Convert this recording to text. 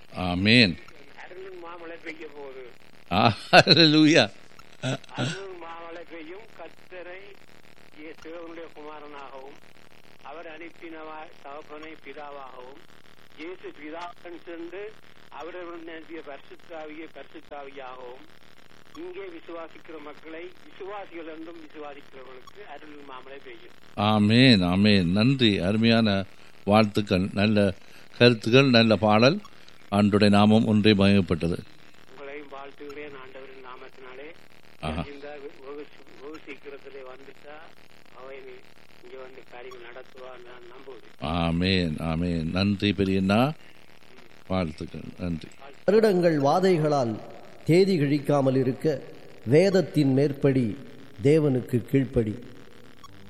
ஆமேன் அருளின் மாமழை பெய்ய போகுது ஹalleluya அருளின் மாமழை பெய்யும் கத்தரை தேவனுடைய குமாரனாகவும் அவர் அனுப்பினவா தகப்பனை பிதாவாகவும் இயேசு பிதாவன் சென்று அவருடன் நடத்திய பரிசுத்தாவிய பரிசுத்தாவியாகவும் இங்கே விசுவாசிக்கிற மக்களை விசுவாசிகள் என்றும் விசுவாசிக்கிறவர்களுக்கு அருளின் மாமழை பெய்யும் ஆமேன் ஆமேன் நன்றி அருமையான வாழ்த்துக்கள் நல்ல கருத்துக்கள் நல்ல பாடல் ஆண்டுடைய நாமம் ஒன்றே மயப்பட்டது உங்களையும் வாழ்த்துகிறேன் ஆண்டவரின் நாமத்தினாலே ஆஹா. இந்த வெகு வெகு சீக்கிரத்திலே வந்துட்டா அவை இங்க வந்து காரியங்கள் நடத்துவா நான் நம்புகிறேன் ஆமேன் ஆமேன் நன்றி பெரியண்ணா வாழ்த்துக்கள் நன்றி வருடங்கள் வாதைகளால் தேதி கிழிக்காமல் இருக்க வேதத்தின் மேற்படி தேவனுக்கு கீழ்ப்படி